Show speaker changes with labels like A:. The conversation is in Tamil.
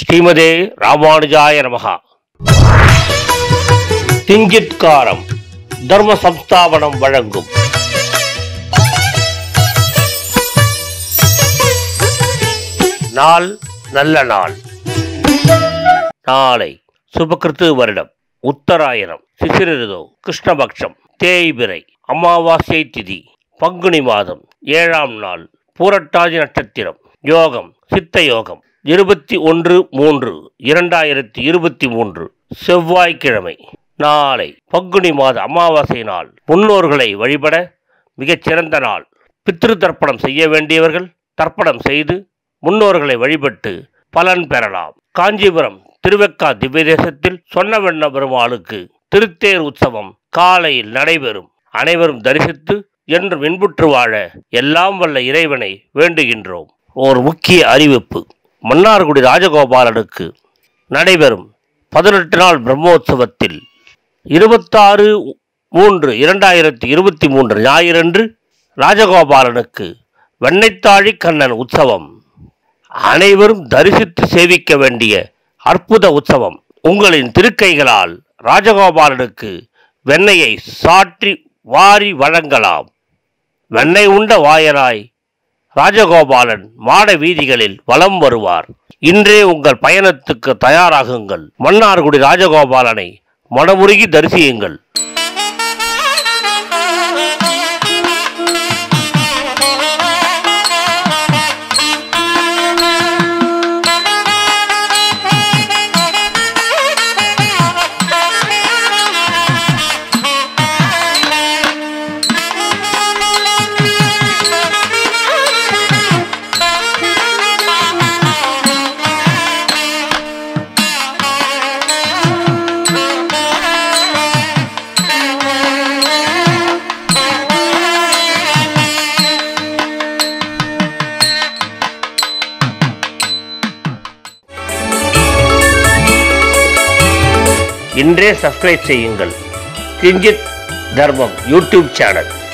A: ஸ்ரீமதே ராமானுஜாய நமகா கிஞ்சித்காரம் தர்ம சம்ஸ்தாபனம் வழங்கும் நாள் நல்ல நாள் நாளை சுபகிருத்து வருடம் உத்தராயணம் சிசிரதோ கிருஷ்ணபக்ஷம் தேய்பிரை அமாவாசை திதி பங்குனி மாதம் ஏழாம் நாள் பூரட்டாதி நட்சத்திரம் யோகம் சித்த யோகம் இருபத்தி ஒன்று மூன்று இரண்டாயிரத்தி இருபத்தி மூன்று செவ்வாய்க்கிழமை நாளை பங்குனி மாத அமாவாசை நாள் முன்னோர்களை வழிபட மிகச் சிறந்த நாள் பித்ரு தர்ப்பணம் செய்ய வேண்டியவர்கள் தர்ப்பணம் செய்து முன்னோர்களை வழிபட்டு பலன் பெறலாம் காஞ்சிபுரம் திருவெக்கா திவ்யதேசத்தில் சொன்னவண்ண பெருமாளுக்கு திருத்தேர் உற்சவம் காலையில் நடைபெறும் அனைவரும் தரிசித்து என்று மின்புற்று வாழ எல்லாம் வல்ல இறைவனை வேண்டுகின்றோம் ஒரு முக்கிய அறிவிப்பு மன்னார்குடி ராஜகோபாலனுக்கு நடைபெறும் பதினெட்டு நாள் பிரம்மோற்சவத்தில் இருபத்தாறு மூன்று இரண்டாயிரத்தி இருபத்தி மூன்று ஞாயிறன்று ராஜகோபாலனுக்கு வெண்ணைத்தாழி கண்ணன் உற்சவம் அனைவரும் தரிசித்து சேவிக்க வேண்டிய அற்புத உற்சவம் உங்களின் திருக்கைகளால் ராஜகோபாலனுக்கு வெண்ணையை சாற்றி வாரி வழங்கலாம் வெண்ணெய் உண்ட வாயனாய் ராஜகோபாலன் மாட வீதிகளில் வலம் வருவார் இன்றே உங்கள் பயணத்துக்கு தயாராகுங்கள் மன்னார்குடி ராஜகோபாலனை மனமுருகி தரிசியுங்கள் இன்றே சப்ஸ்கிரைப் செய்யுங்கள் கிஞ்சித் தர்மம் யூடியூப் சேனல்